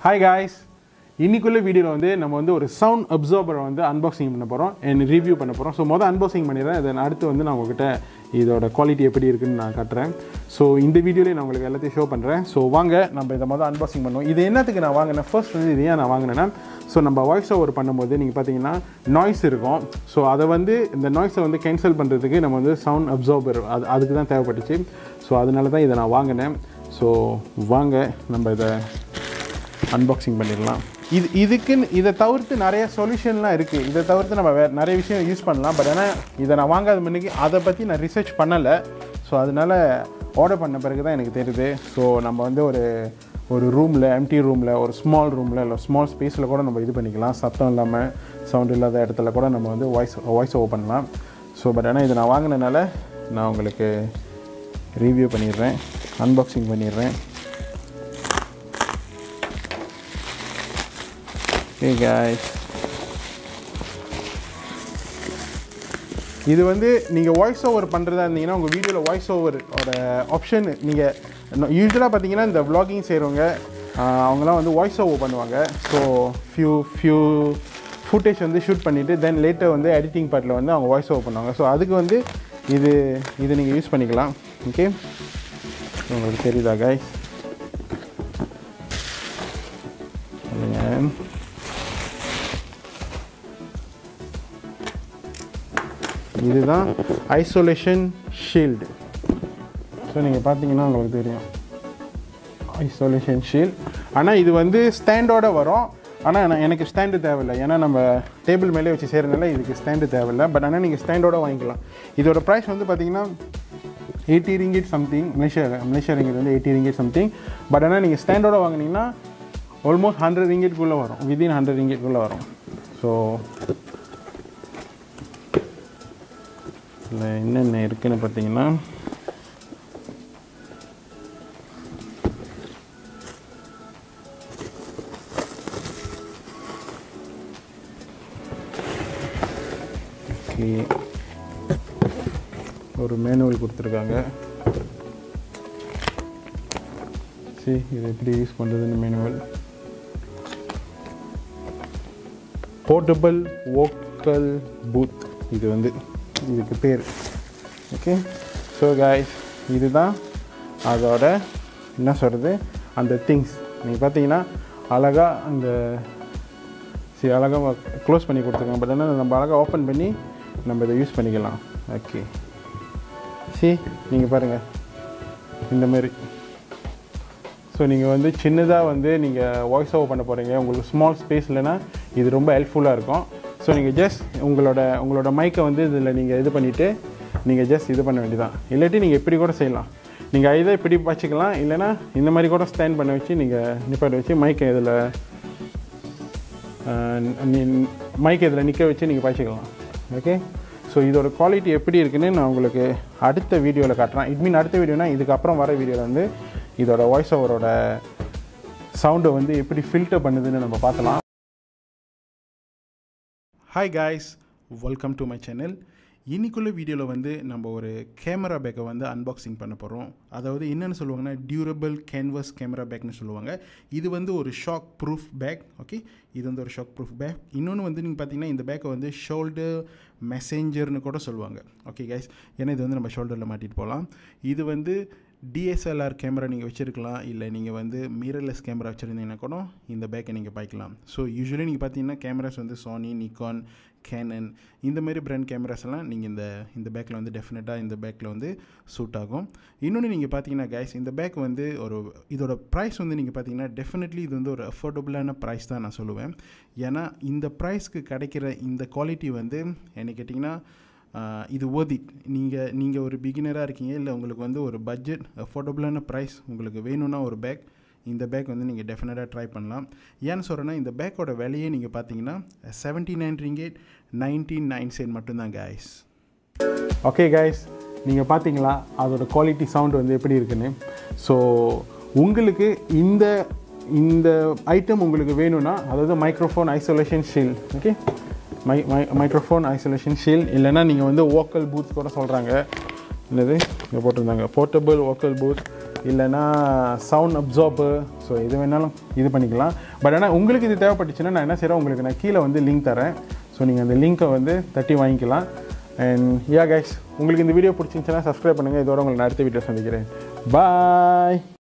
hi guys இன்னைக்குள்ள வீடியோவில் வந்து நம்ம வந்து ஒரு சவுண்ட் அப்சர்வரை வந்து அன்பாக்சிங் பண்ண போகிறோம் அண்ட் ரிவ்யூ பண்ண போகிறோம் ஸோ மொதல் அன்பாக்சிங் பண்ணிடுறேன் தென் அடுத்து வந்து நான் உங்ககிட்ட இதோட குவாலிட்டி எப்படி இருக்குன்னு நான் காட்டுறேன் ஸோ இந்த வீடியோலேயே நான் உங்களுக்கு எல்லாத்தையும் ஷோ பண்ணுறேன் ஸோ வாங்க நம்ம இதை மொதல் அன்பாக்சிங் பண்ணுவோம் இது என்னத்துக்கு நான் வாங்கினேன் ஃபர்ஸ்ட் வந்து இது ஏன் நான் வாங்கினேன்னா ஸோ நம்ம வாய்ஸ் ஓவர் பண்ணும்போது நீங்கள் பார்த்தீங்கன்னா நாய்ஸ் இருக்கும் ஸோ அதை வந்து இந்த நாய்ஸை வந்து கேன்சல் பண்ணுறதுக்கு நம்ம வந்து சவுண்ட் அப்சர்வர் அது அதுக்கு தான் தேவைப்பட்டுச்சு ஸோ அதனால தான் இதை நான் வாங்கினேன் ஸோ வாங்க நம்ம இதை அன்பாக்சிங் பண்ணிடலாம் இது இதுக்குன்னு இதை தவிர்த்து நிறைய சொல்யூஷன்லாம் இருக்குது இதை தவிர்த்து நம்ம வேறு நிறைய விஷயம் யூஸ் பண்ணலாம் பட் ஆனால் இதை நான் வாங்காத முன்னுக்கு அதை பற்றி நான் ரிசர்ச் பண்ணலை ஸோ அதனால் ஆர்டர் பண்ண பிறகு தான் எனக்கு தெரியுது ஸோ நம்ம வந்து ஒரு ஒரு ரூமில் எம்டி ரூமில் ஒரு ஸ்மால் ரூமில் இல்லை ஸ்மால் ஸ்பேஸில் கூட நம்ம இது பண்ணிக்கலாம் சத்தம் இல்லாமல் சவுண்ட் இல்லாத இடத்துல கூட நம்ம வந்து வாய்ஸ் வாய்ஸ் ஓவர் பண்ணலாம் ஸோ பட் ஆனால் இதை நான் வாங்கினனால நான் உங்களுக்கு ரிவ்யூ பண்ணிடுறேன் அன்பாக்சிங் பண்ணிடுறேன் Hey guys இது வந்து நீங்கள் வாய்ஸ் ஓவர் பண்ணுறதா இருந்தீங்கன்னா உங்கள் வீடியோவில் வாய்ஸ் ஓவரோட ஆப்ஷன் நீங்கள் யூஸ்வலாக பார்த்தீங்கன்னா இந்த vlogging செய்கிறவங்க அவங்களாம் வந்து வாய்ஸ் ஓவர் பண்ணுவாங்க ஸோ ஃபியூ ஃபியூ ஃபுட்டேஜ் வந்து ஷூட் பண்ணிவிட்டு தென் லேட்டர் வந்து எடிட்டிங் பார்ட்டில் வந்து அவங்க வாய்ஸ் ஓவர் பண்ணுவாங்க ஸோ அதுக்கு வந்து இது இது நீங்கள் யூஸ் பண்ணிக்கலாம் ஓகே உங்களுக்கு தெரியுதா காய் இதுதான் ஐசோலேஷன் ஷீல்டு ஸோ நீங்கள் பார்த்தீங்கன்னா உங்களுக்கு தெரியும் ஐசோலேஷன் ஷீல்ட் ஆனால் இது வந்து ஸ்டாண்டோட வரும் ஆனால் நான் எனக்கு ஸ்டாண்டு தேவையில்லை ஏன்னா நம்ம டேபிள் மேலே வச்சு செய்கிறதுனால இதுக்கு ஸ்டாண்டு தேவையில்லை பட் ஆனால் நீங்கள் ஸ்டாண்டோட வாங்கிக்கலாம் இதோட ப்ரைஸ் வந்து பார்த்தீங்கன்னா eighty ringgit something Malaysia Malaysia ringgit வந்து எயிட்டி ரிங்கிட் சம்திங் பட் ஆனால் நீங்கள் ஸ்டாண்டோட வாங்கினீங்கன்னா ஆல்மோஸ்ட் ஹண்ட்ரட் ரிங்கிட்குள்ளே வரும் வித்தின் ஹண்ட்ரட் ரிங்கிட்குள்ளே வரும் ஸோ இதில் என்னென்ன இருக்குன்னு பார்த்தீங்கன்னா ஓகே ஒரு மேனுவல் கொடுத்துருக்காங்க சரி இது எப்படி யூஸ் பண்ணுறதுன்னு மேனுவல் போர்ட்டபிள் வோக்கல் பூத் இது வந்து இதுக்கு பேர் ஓகே ஸோ காய்ஸ் இதுதான் அதோட என்ன சொல்கிறது அந்த திங்ஸ் நீங்கள் பார்த்தீங்கன்னா அழகாக அந்த சரி அழகாக க்ளோஸ் பண்ணி கொடுத்துருக்காங்க பட் ஆனால் நம்ம அழகாக ஓப்பன் பண்ணி நம்ம இதை யூஸ் பண்ணிக்கலாம் ஓகே சரி நீங்கள் பாருங்கள் இந்த மாதிரி ஸோ நீங்கள் வந்து சின்னதாக வந்து நீங்கள் வாய்ஸ் ஓவர் பண்ண போகிறீங்க உங்களுக்கு ஸ்மால் ஸ்பேஸ் இல்லைன்னா இது ரொம்ப ஹெல்ப்ஃபுல்லாக இருக்கும் ஸோ நீங்கள் ஜஸ்ட் உங்களோட உங்களோட மைக்கை வந்து இதில் நீங்கள் இது பண்ணிவிட்டு நீங்கள் ஜஸ்ட் இது பண்ண வேண்டியதான் இல்லாட்டி நீங்கள் இப்படி கூட செய்யலாம் நீங்கள் இதை இப்படி வச்சுக்கலாம் இல்லைனா இந்த மாதிரி கூட ஸ்டாண்ட் பண்ண வச்சு நீங்கள் நிப்பாட்ட வச்சு மைக்கை இதில் மைக் இதில் நிற்க வச்சு நீங்கள் பாய்ச்சிக்கலாம் ஓகே ஸோ இதோட குவாலிட்டி எப்படி இருக்குன்னு நான் உங்களுக்கு அடுத்த வீடியோவில் காட்டுறேன் இட் மீன் அடுத்த வீடியோனா இதுக்கப்புறம் வர வீடியோவில் வந்து இதோட வாய்ஸ் ஓவரோட சவுண்டை வந்து எப்படி ஃபில்டர் பண்ணுதுன்னு நம்ம பார்க்கலாம் hi guys welcome to my channel இன்னைக்குள்ள வீடியோவில் வந்து நம்ம ஒரு கேமரா பேக்கை வந்து அன்பாக்சிங் பண்ண போகிறோம் அதாவது என்னென்னு சொல்லுவாங்கன்னா டியூரபிள் கேன்வஸ் கேமரா பேக்னு சொல்லுவாங்க இது வந்து ஒரு ஷாக் ப்ரூஃப் பேக் ஓகே இது வந்து ஒரு ஷாக் ப்ரூஃப் பேக் இன்னொன்று வந்து நீங்கள் பார்த்தீங்கன்னா இந்த பேக்கை வந்து ஷோல்டர் மெசேஞ்சர்னு கூட சொல்லுவாங்க ஓகே கைஸ் ஏன்னா இது வந்து நம்ம ஷோல்டரில் மாட்டிட்டு போகலாம் இது வந்து டிஎஸ்எல்ஆர் கேமரா நீங்கள் வச்சுருக்கலாம் இல்லை நீங்கள் வந்து மிரர்லெஸ் கேமரா வச்சுருந்தீங்கன்னா கூட இந்த பேக்கை நீங்கள் பாய்க்கலாம் ஸோ யூஸ்வலி நீங்கள் பார்த்தீங்கன்னா கேமராஸ் வந்து சோனி நிக்கான் கேனன் இந்த மாதிரி பிராண்ட் கேமராஸ் எல்லாம் நீங்கள் இந்த இந்த பேக்கில் வந்து டெஃபினட்டாக இந்த பேக்கில் வந்து சூட் ஆகும் இன்னொன்று நீங்கள் பார்த்தீங்கன்னா கேஸ் இந்த பேக் வந்து ஒரு இதோட ப்ரைஸ் வந்து நீங்கள் பார்த்தீங்கன்னா டெஃபினெட்லி இது வந்து ஒரு அஃபோர்டபுளான ப்ரைஸ் தான் நான் சொல்லுவேன் ஏன்னா இந்த ப்ரைஸ்க்கு கிடைக்கிற இந்த குவாலிட்டி வந்து என்ன கேட்டிங்கன்னா இது ஓதி நீங்கள் நீங்கள் ஒரு பிகினராக இருக்கீங்க இல்லை உங்களுக்கு வந்து ஒரு பட்ஜெட் அஃபோர்டபுளான ப்ரைஸ் உங்களுக்கு வேணும்னா ஒரு பேக் இந்த பேக் வந்து நீங்கள் டெஃபினட்டாக ட்ரை பண்ணலாம் ஏன்னு சொல்கிறேன்னா இந்த பேக்கோட விலையே நீங்கள் பார்த்தீங்கன்னா seventy nine ringgit nineteen nine cent மட்டும்தான் கைஸ் ஓகே கைஸ் நீங்கள் பார்த்தீங்களா அதோட குவாலிட்டி சவுண்ட் வந்து எப்படி இருக்குன்னு ஸோ உங்களுக்கு இந்த இந்த ஐட்டம் உங்களுக்கு வேணும்னா அதாவது microphone isolation shield okay my my microphone isolation shield இல்லைன்னா நீங்கள் வந்து வோக்கல் பூத் கூட சொல்கிறாங்க என்னது இங்கே போட்டிருந்தாங்க போர்ட்டபிள் வோக்கல் பூத் இல்லைன்னா சவுண்ட் அப்சார்பு ஸோ எது வேணாலும் இது பண்ணிக்கலாம் பட் ஆனால் உங்களுக்கு இது தேவைப்பட்டுச்சுன்னா நான் என்ன செய்கிறேன் உங்களுக்கு நான் கீழே வந்து லிங்க் தரேன் ஸோ நீங்கள் அந்த லிங்க்கை வந்து தட்டி வாங்கிக்கலாம் அண்ட் யா கைஸ் உங்களுக்கு இந்த வீடியோ பிடிச்சிருந்துச்சுன்னா சப்ஸ்கிரைப் பண்ணுங்கள் இதோட உங்களை நான் அடுத்த வீடியோ சந்திக்கிறேன் பாய்